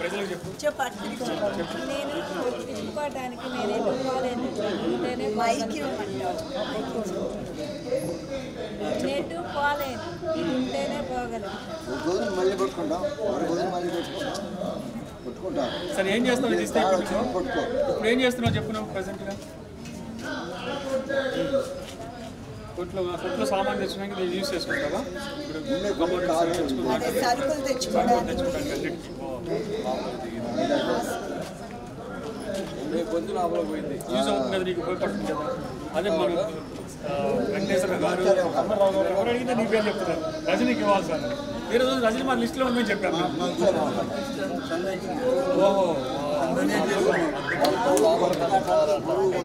ప్రజలకు చెప్పు చెప్పండి నేను తిప్పుకోవడానికి నేను ఎటు పోలేదు ఉంటేనే మైక్ పోగలను. నెట్టు పోలేదు ఇది ఉంటేనే పోగలను ఒక రోజు మళ్ళీ పట్టుకుంటాం ఒక రోజు మళ్ళీ పెట్టుకుంటాం పట్టుకుంటాం సరే ఏం చేస్తావు ఇది ఇస్తే ఇప్పుడు నువ్వు? పట్టుకో ఇప్పుడు ఏం చేస్తున్నావు చెప్పు నువ్వు ప్రజెంట్గా కొట్లో కొట్లో సామాన్ తెచ్చడానికి నేను యూస్ చేసుకుంటావా ఇప్పుడు కమోడిటీస్ తెచ్చుకున్నాక అదే సరుకులు తెచ్చుకోవడానికి తెచ్చుకోవడానికి అన్నిటికీ. గొంతు లోపల పోయింది యూజ్ అవుతుంది కదా నీకు ఉపయోగపడుతుంది కదా అదే మన ఆ, వెంకటేశ్వర గారు అమర్రావు గారు ఎవరు అడిగితే నీ పేరు చెప్తున్నారు రజనీకి ఇవ్వాలి సార్ ఈ రోజు రజనీ మన లిస్టులో ఉందని చెప్పాను ఓహో